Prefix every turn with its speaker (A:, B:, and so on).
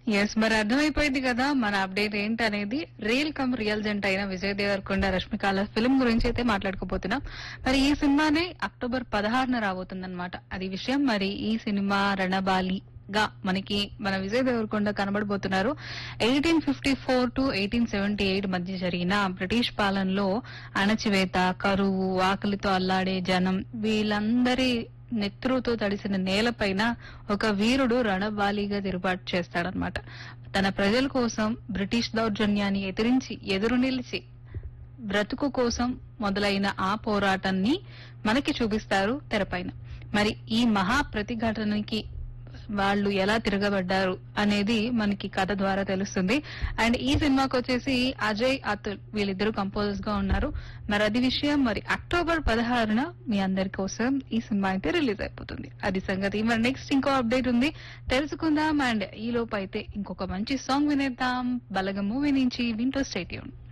A: yes మరి అర్థమైపోయింది కదా మన అప్డేట్ ఏంటనేది రియల్ కమ్ రియల్ జంట్ అయిన విజయ్ దేవరకొండ రష్మికాల ఫిల్మ్ గురించి అయితే మాట్లాడుకోబోతున్నాం మరి ఈ సినిమానే అక్టోబర్ పదహారున రాబోతుందన్నమాట అది విషయం మరి ఈ సినిమా రణబాలి గా మనకి మన విజయ్ దేవరకొండ కనబడబోతున్నారు eighteen fifty four to eighteen seventy eight మధ్య జరిగిన బ్రిటిష్ పాలనలో అణచివేత కరువు ఆకలితో అల్లాడే జనం వీళ్ళందరి నెత్తురుతో తడిసిన నేలపైన ఒక వీరుడు రణబాలిగా తిరుగుబాటు చేస్తాడనమాట తన ప్రజల కోసం బ్రిటిష్ దౌర్జన్యాన్ని ఎదిరించి ఎదురు నిలిచి బ్రతుకు కోసం మొదలైన ఆ పోరాటాన్ని మనకి చూపిస్తారు తెరపైన మరి ఈ మహా ప్రతిఘటనకి వాళ్ళు ఎలా తిరగబడ్డారు అనేది మనకి కథ ద్వారా తెలుస్తుంది అండ్ ఈ సినిమాకి వచ్చేసి అజయ్ అతుల్ వీళ్ళిద్దరు కంపోజర్స్ గా ఉన్నారు మరి అది విషయం మరి అక్టోబర్ పదహారున మీ అందరి కోసం ఈ సినిమా అయితే రిలీజ్ అయిపోతుంది అది సంగతి మరి నెక్స్ట్ ఇంకో అప్డేట్ ఉంది తెలుసుకుందాం అండ్ ఈ లోపు అయితే ఇంకొక మంచి సాంగ్ వినేద్దాం బలగ మూవీ నుంచి వింటో స్టేట్యూన్